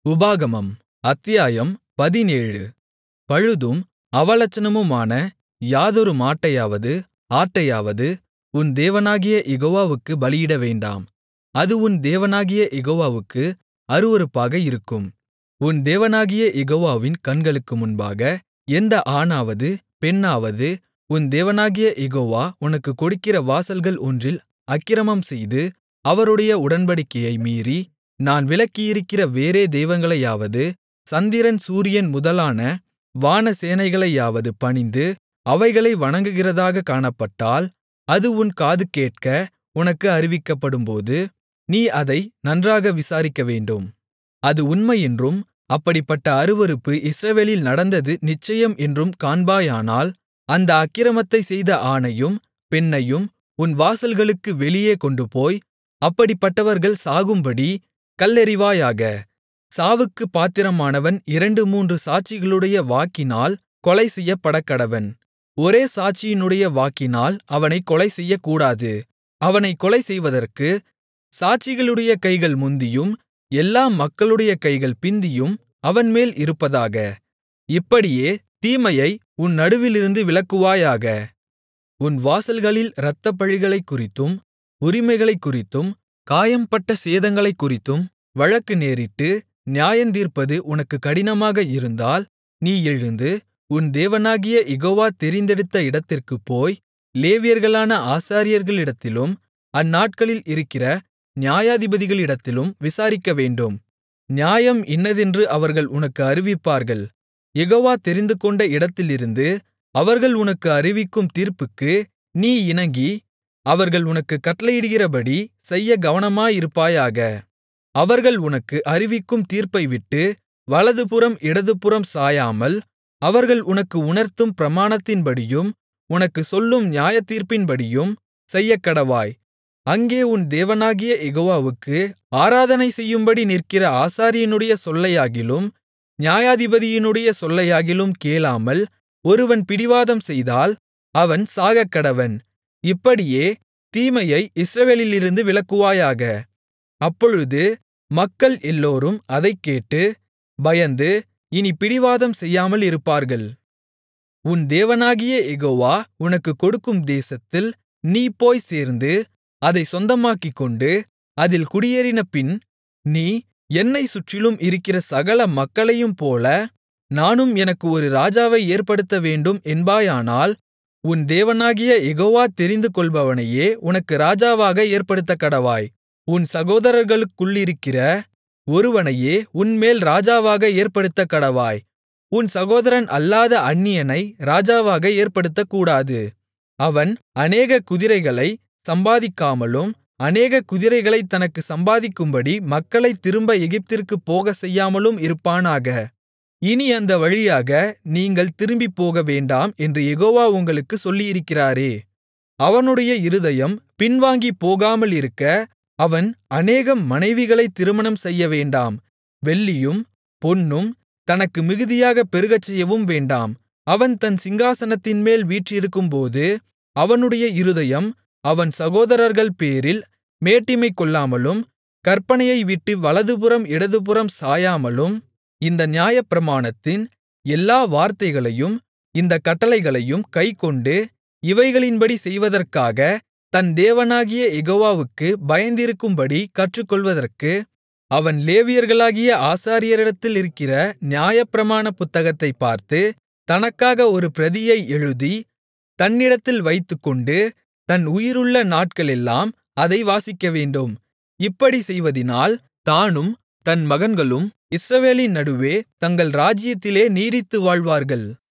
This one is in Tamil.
உபாகமம் அத்தியாயம் பதினேழு பழுதும் அவலட்சணமுமான யாதொரு மாட்டையாவது ஆட்டையாவது உன் தேவனாகிய யெகோவாவுக்குப் பலியிடவேண்டாம் அது உன் தேவனாகிய யெகோவாவுக்கு அருவருப்பாக இருக்கும் உன் தேவனாகிய யெகோவாவின் கண்களுக்கு முன்பாக எந்த ஆணாவது பெண்ணாவது உன் தேவனாகிய யெகோவா உனக்குக் கொடுக்கிற வாசல்கள் ஒன்றில் அக்கிரமம்செய்து அவருடைய உடன்படிக்கையை மீறி நான் விலக்கியிருக்கிற வேறே தெய்வங்களையாவது சந்திரன் சூரியன் முதலான வானசேனைகளையாவது பணிந்து அவைகளை வணங்குகிறதாகக் காணப்பட்டால் அது உன் காது கேட்க உனக்கு அறிவிக்கப்படும்போது நீ அதை நன்றாக விசாரிக்கவேண்டும் அது உண்மையென்றும் அப்படிப்பட்ட அருவருப்பு இஸ்ரவேலில் நடந்தது நிச்சயம் என்றும் காண்பாயானால் அந்த அக்கிரமத்தைச் செய்த ஆணையும் பெண்ணையும் உன் வாசல்களுக்கு வெளியே கொண்டுபோய் அப்படிப்பட்டவர்கள் சாகும்படி கல்லெறிவாயாக சாவுக்குப் பாத்திரமானவன் இரண்டு மூன்று சாட்சிகளுடைய வாக்கினால் கொலை செய்யப்படக்கடவன் ஒரே சாட்சியினுடைய வாக்கினால் அவனைக் கொலைசெய்யக்கூடாது அவனைக் கொலைசெய்வதற்கு சாட்சிகளுடைய கைகள் முந்தியும் எல்லா மக்களுடைய கைகள் பிந்தியும் அவன்மேல் இருப்பதாக இப்படியே தீமையை உன் நடுவிலிருந்து விலக்குவாயாக உன் வாசல்களில் இரத்தப்பழிகளைக்குறித்தும் உரிமைகளைக்குறித்தும் காயம்பட்ட சேதங்களைக்குறித்தும் வழக்கு நேரிட்டு நியாயந்தீர்ப்பது உனக்குக் கடினமாக இருந்தால் நீ எழுந்து உன் தேவனாகிய யெகோவா தெரிந்தெடுத்த இடத்திற்குப் போய் லேவியர்களான ஆசாரியர்களிடத்திலும் அந்நாட்களில் இருக்கிற நியாயாதிபதிகளிடத்திலும் விசாரிக்கவேண்டும் நியாயம் இன்னதென்று அவர்கள் உனக்கு அறிவிப்பார்கள் யெகோவா தெரிந்துகொண்ட இடத்திலிருந்து அவர்கள் உனக்கு அறிவிக்கும் தீர்ப்புக்கு நீ இணங்கி அவர்கள் உனக்குக் கட்டளையிடுகிறபடி செய்யக் கவனமாயிருப்பாயாக அவர்கள் உனக்கு அறிவிக்கும் தீர்ப்பைவிட்டு வலதுபுறம் இடதுபுறம் சாயாமல் அவர்கள் உனக்கு உணர்த்தும் பிரமாணத்தின்படியும் உனக்குச் சொல்லும் நியாயத்தீர்ப்பின்படியும் செய்யக்கடவாய் அங்கே உன் தேவனாகிய யெகோவாவுக்கு ஆராதனை செய்யும்படி நிற்கிற ஆசாரியனுடைய சொல்லையாகிலும் நியாயாதிபதியினுடைய சொல்லையாகிலும் கேளாமல் ஒருவன் பிடிவாதம் செய்தால் அவன் சாகக்கடவன் இப்படியே தீமையை இஸ்ரவேலிலிருந்து விலக்குவாயாக அப்பொழுது மக்கள் எல்லோரும் அதைக் கேட்டு பயந்து இனி பிடிவாதம் செய்யாமல் இருப்பார்கள் உன் தேவனாகிய யெகோவா உனக்குக் கொடுக்கும் தேசத்தில் நீ போய்ச் சேர்ந்து அதைச் சொந்தமாக்கிக்கொண்டு அதில் குடியேறினபின் நீ என்னைச் சுற்றிலும் இருக்கிற சகல மக்களையும்போல நானும் எனக்கு ஒரு ராஜாவை ஏற்படுத்தவேண்டும் என்பாயானால் உன் தேவனாகிய யெகோவா தெரிந்துகொள்பவனையே உனக்கு ராஜாவாக ஏற்படுத்தக்கடவாய் உன் சகோதரர்களுக்குள்ளிருக்கிற ஒருவனையே உன்மேல் ராஜாவாக ஏற்படுத்தக்கடவாய் உன் சகோதரன் அல்லாத அந்நியனை ராஜாவாக ஏற்படுத்தக்கூடாது அவன் அநேக குதிரைகளைச் சம்பாதிக்காமலும் அநேக குதிரைகளைத் தனக்கு சம்பாதிக்கும்படி மக்களைத் திரும்ப எகிப்திற்குப் போகச்செய்யாமலும் இருப்பானாக இனி அந்த வழியாக நீங்கள் திரும்பிப் போகவேண்டாம் என்று யெகோவா உங்களுக்குச் சொல்லியிருக்கிறாரே அவனுடைய இருதயம் பின்வாங்கிப் போகாமலிருக்க அவன் அநேகம் மனைவிகளைத் திருமணம் செய்யவேண்டாம் வெள்ளியும் பொன்னும் தனக்கு மிகுதியாகப் பெருகச்செய்யவும் வேண்டாம் அவன் தன் சிங்காசனத்தின்மேல் வீற்றிருக்கும்போது அவனுடைய இருதயம் அவன் சகோதரர்கள் பேரில் மேட்டிமை கொள்ளாமலும் கற்பனையை விட்டு வலதுபுறம் இடதுபுறம் சாயாமலும் இந்த நியாயப்பிரமாணத்தின் எல்லா வார்த்தைகளையும் இந்தக் கட்டளைகளையும் கைக்கொண்டு இவைகளின்படி செய்வதற்காக தன் தேவனாகிய யெகோவாவுக்குப் பயந்திருக்கும்படி கற்றுக்கொள்வதற்கு அவன் லேவியர்களாகிய ஆசாரியரிடத்திலிருக்கிற நியாயப்பிரமாண புத்தகத்தைப் பார்த்து தனக்காக ஒரு பிரதியை எழுதி தன்னிடத்தில் வைத்துக்கொண்டு தன் உயிருள்ள நாட்களெல்லாம் அதை வாசிக்கவேண்டும் இப்படி செய்வதினால் தானும் தன் மகன்களும் இஸ்ரவேலின் நடுவே தங்கள் ராஜ்ஜியத்திலே நீடித்து வாழ்வார்கள்